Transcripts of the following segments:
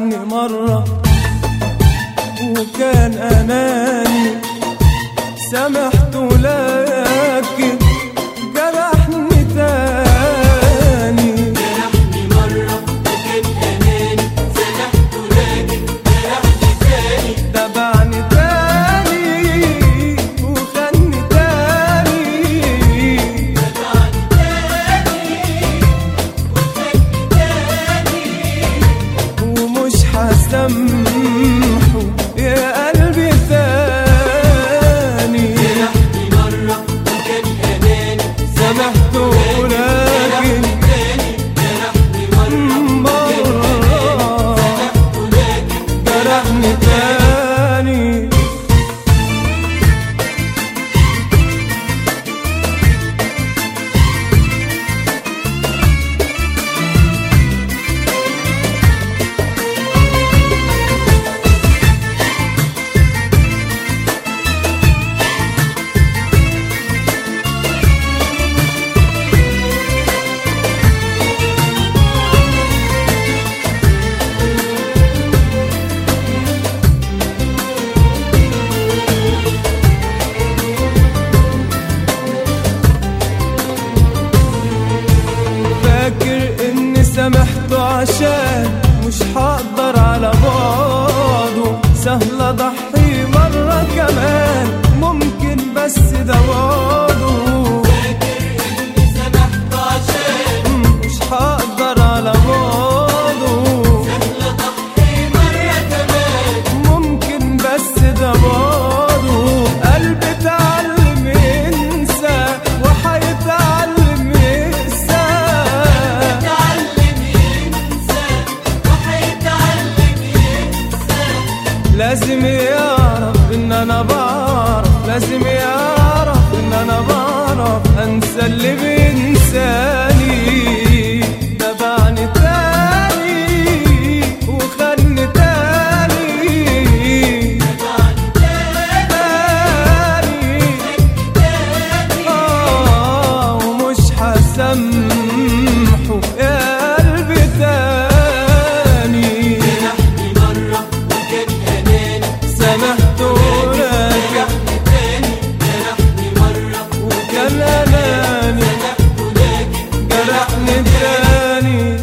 جرحني مرة وكان أناني سامحت لكن جرحني تاني جرحني مرة وكان أناني سامحته لكن جرحني تاني تبعني تاني وخاني تاني تبعني تاني وخدني تاني ومش هسامحه يا قلبي ثاني جرحني مرة وكان أناني سامحته لكن تاني جرحني مرة مرة سامحته لكن جرحني تاني فاكر اني سامحته عشان مش هقدر على بعضه سهل اضحي مرة كمان ممكن بس ده وعده إني سامحته عشان مش هقدر على بعضه سهل أضحي مرة كمان ممكن بس ده بعضه قلبي اتعلم ينسى وهيتعلم يقسى يتعلم ينسى وحيتعلم ينسى لازم يعرف ان انا بعرف لازم يعرف ان انا بعرف انسى اللي بينساني تبعني تاني وخلني تاني تاني آه ومش هسامحه يا قلبي تاني جرحني مرة وكان أناني سامحته لك جرحني تاني جرحني مرة وكان أناني سامحته لكن جرحني تاني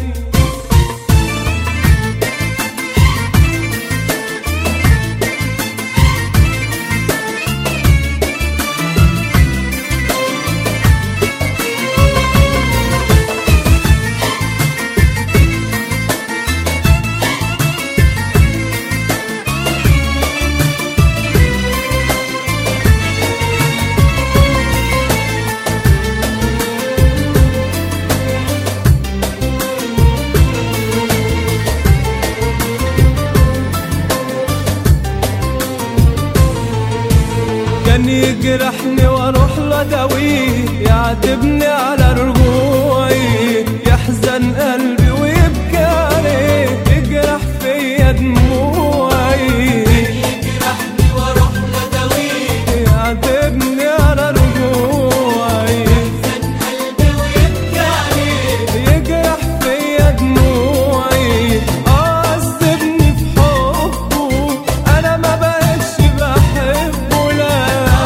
كان يجرحني واروح له داويه يعاتبني على رجوعي يحزن قلبي ويبكي عليه يجرح فيا دموعي جرحني واروح لداويه يعاتبني على رجوعي يحزن قلبي ويبكي عليه يجرح فيا دموعي عذبني في حبه انا ما بقتش بحبه لا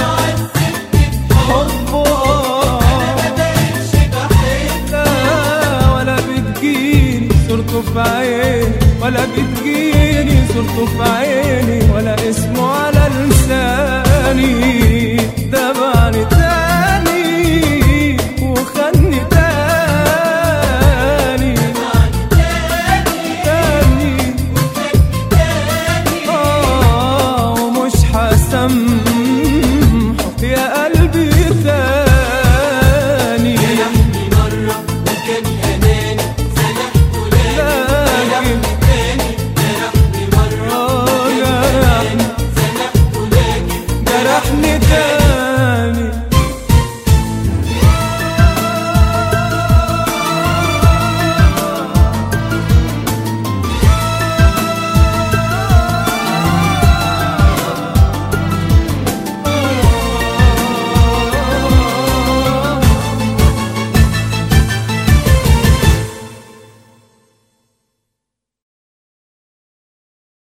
حبه آه مبقتش بحب لا ولا بتجيني صورته في عيني ولا بتجيني صورته في عيني ولا اسمه على لساني